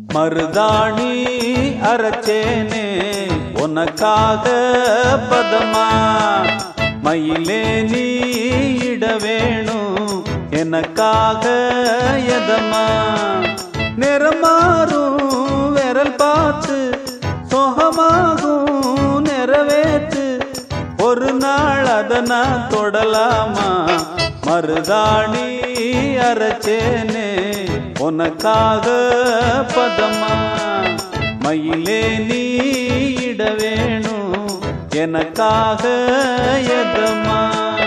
மருதாணி அரைச்சேனே உனக்காக பதமா மயிலே நீ இட வேணும் எனக்காக எதமா நிறமாறும் விரல் பார்த்து சொகமாகும் நிறைவேற்று ஒரு நாள் அத நான் தொடலாமா மருதாணி அரைச்சேனே உனக்காக பதமா மயிலே நீ இட வேணும் எனக்காக எதமா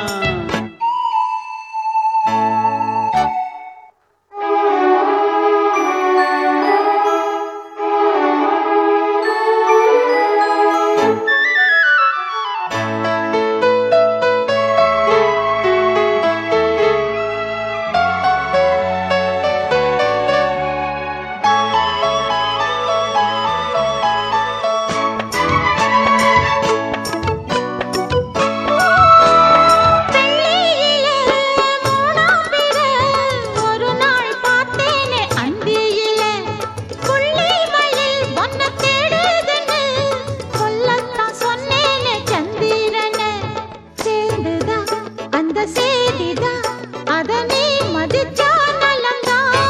வெள்ளியிலே மூணாம் பிற ஒரு நாள் பார்த்தேனே அந்தியிலே புள்ளி மயில் ஒன்ன தேடுதுன்னு சொல்லத்தான் சொன்னேனே சந்திரனே சேர்ந்துதா அந்த சேதிதா அத நீ மதிச்சா நலம்தான்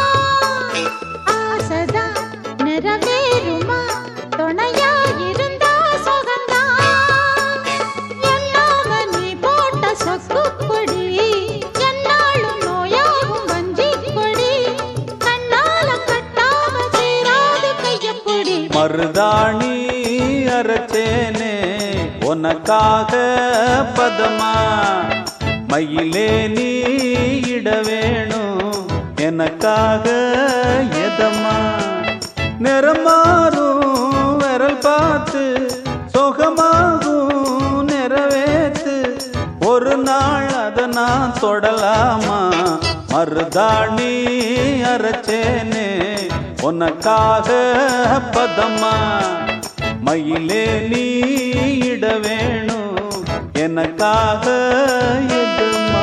ஆசைதா நிறைவேறுமா துணையா இருந்தா சுகந்தான் என்னாம நீ போட்ட சொக்குப்பொடி என்னாலும் நோயாகும் வஞ்சிக் கொடி கண்ணால கட்டாம சேராது கையப்பொடி மருதாணி அரைச்சேனே உனக்காக பதமா மயிலே நீ இட வேணும் எனக்காக எதமா நிறமாறும் விரல் பார்த்து சுகமாகும் நிறைவேத்து ஒரு நாள் அத நான் தொடலாமா மருதாணி அரைச்சேனே உனக்காக பதமா மயிலே நீ இட வேணும் எனக்காக எதுமா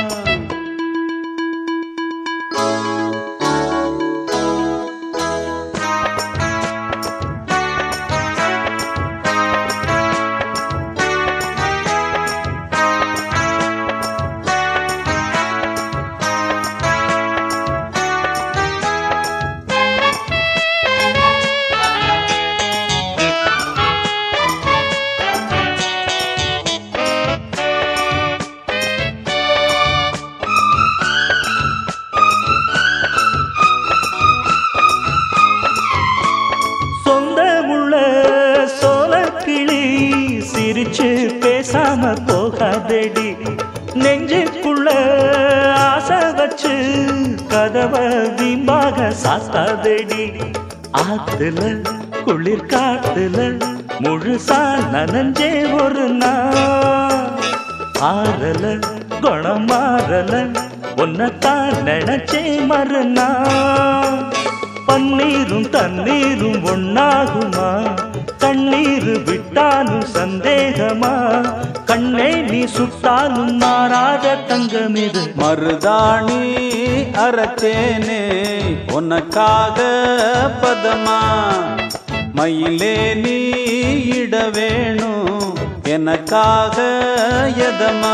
சொந்தமுள்ள சோழக்கிளி சிரிச்சு பேசாம போகாதடி நெஞ்சுக்குள்ள ஆசை வச்சு கதவ வீம்பாக சாத்தாதடி ஆத்துல குளிர் காத்துல முழுசா நனஞ்சே ஒரு நாள் ஆறல குணம் மாறல உன்னைத்தான் நினைச்சே மறுநா பன்னீரும் தண்ணீரும் ஒண்ணாகுமா கண்ணீர் விட்டாலும் சந்தேகமா கண்ணே நீ சுட்டாலும் மாறாத தங்கம் இது மருதாணி அரைச்சேனே உனக்காக பதமா மயிலே நீ இட வேணும் எனக்காக எதமா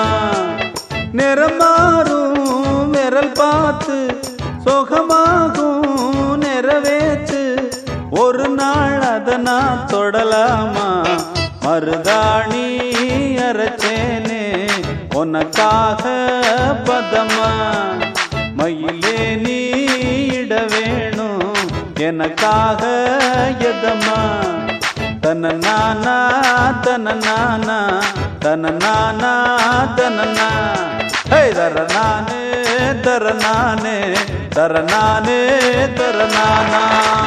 நிறமாறும் விரல் பார்த்து சுகமாகும் நிறைவேற்று ஒரு நாள் அத நான் தொடலாமா மருதாணி அரைச்சேனே உனக்காக பதமா மயிலே நீ இட வேணும் எனக்காக எதமா தன நானா தன நானா தன நானா தன நா ஹே தர நானே தர நானே தர நானே தர நானா